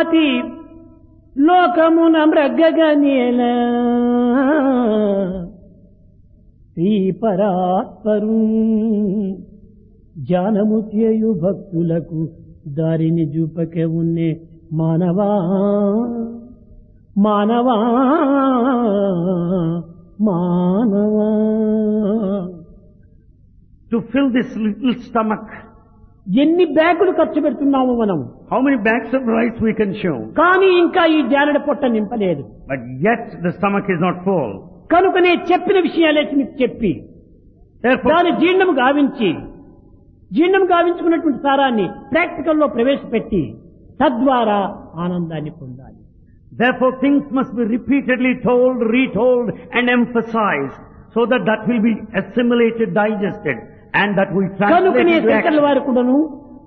జాతి లోకమున మృగగనేల శ్రీపరాత్పరు జానము చేయు భక్తులకు దారిని చూపకే ఉన్నే మానవా మానవా మానవా To fill this little stomach, ఎన్ని బ్యాగులు ఖర్చు పెడుతున్నాము మనం how many bags of rice we can show? కానీ ఇంకా ఈ జానడ పొట్ట నింపలేదు But yet the stomach is not full. కనుకనే చెప్పిన విషయాలే మీకు చెప్పి Therefore, దాని జీర్ణం గావించి జీర్ణం గావించుకున్నటువంటి సారాన్ని ప్రాక్టికల్లో ప్రవేశపెట్టి తద్వారా ఆనందాన్ని పొందాలి therefore things must be repeatedly told, retold and emphasized so that that will be assimilated, digested and that will translate కనుకనే into శంకర్ల action. వారు కూడాను